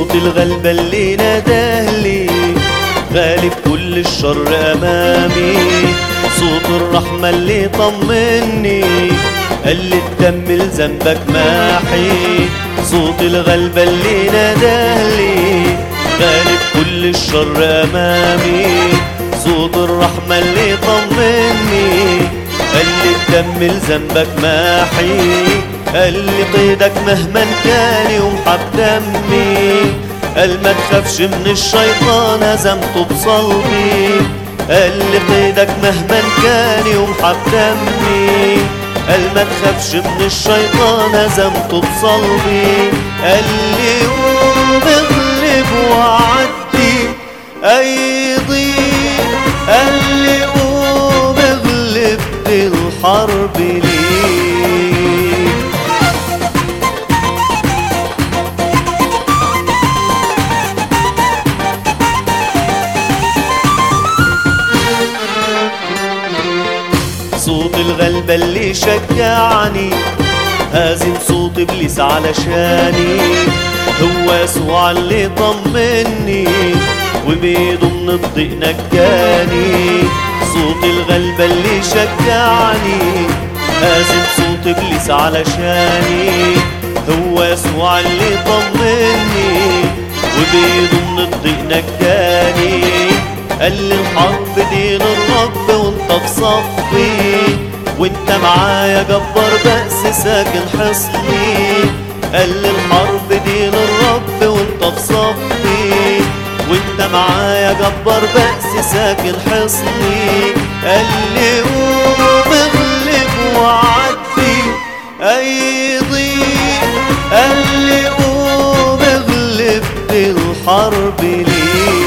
صوت الغلبة اللي نادهلي غالب كل الشر أمامي صوت الرحمة اللي طمني قال لي الدم لذنبك ماحي صوت الغلبة اللي نادهلي غالب كل الشر أمامي صوت الرحمة اللي طمني قال لي الدم لذنبك ماحي قال لي قيدك مهما كان يمحى بدمي قال ما تخافش من الشيطان هزمته بصلبي قال لي قيدك مهما كان يمحى بدمي قال ما تخافش من الشيطان هزمته بصلبي قال لي قوم اغلب وعدي اي ضيق قال لي قوم اغلب الحرب ليه صوت الغلبة اللي شجعني هازم صوت ابليس علشاني هو يسوع اللي طمني وبيده من الضيق نجاني صوت الغلبة اللي شجعني هازم صوت ابليس علشاني هو يسوع اللي طمني وبيده من الضيق نجاني قال لي الحرب دي للرب وانت في صفي وانت معايا جبار بأس ساكن حصني قال لي الحرب دي للرب وانت في صفي وانت معايا جبار بأس ساكن حصني قال لي قوم اغلب وعدي اي ضيق قال لي قوم اغلب الحرب ليه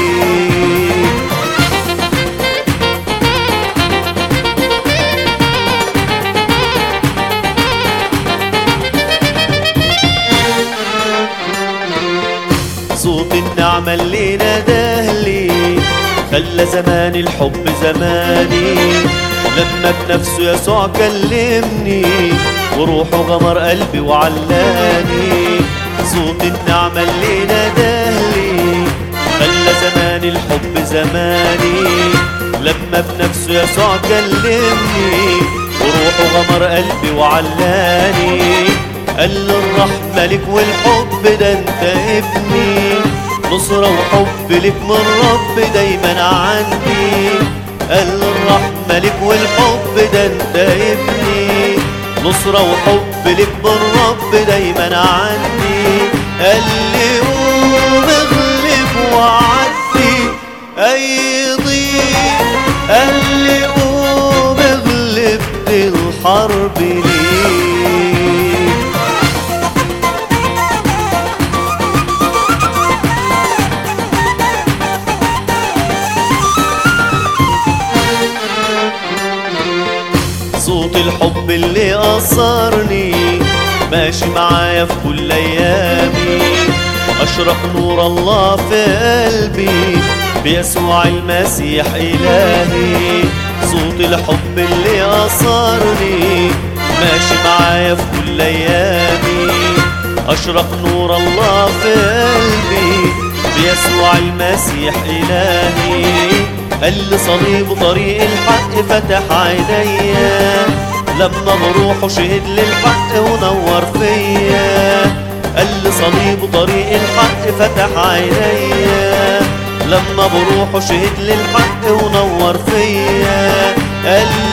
صوت النعمة اللي نادهلي خلى زمان الحب زماني لما بنفسه يسوع كلمني وروحه غمر قلبي وعلاني صوت النعمة اللي نادهلي خلى زمان الحب زماني لما بنفسه يسوع كلمني وروحه غمر قلبي وعلاني قال لي الرحمة لك والحب ده انت ابني نصرة وحب لك من رب دايما عندي قال لي الرحمة لك والحب ده انت ابني نصرة وحب لك من رب دايما عندي قال لي قوم اغلب وعدي اي ضيق قال لي قوم اغلب الحرب ليه صوت الحب اللي أثرني ماشي معايا في كل أيامي أشرق نور الله في قلبي بيسوع المسيح إلهي صوت الحب اللي أثرني ماشي معايا في كل أيامي أشرق نور الله في قلبي بيسوع المسيح إلهي قال لي صليب طريق الحق فتح عينيا لما بروح شهد للحق ونور فيا قال لي صليب طريق الحق فتح عينيا لما بروح شهد للحق ونور فيا قال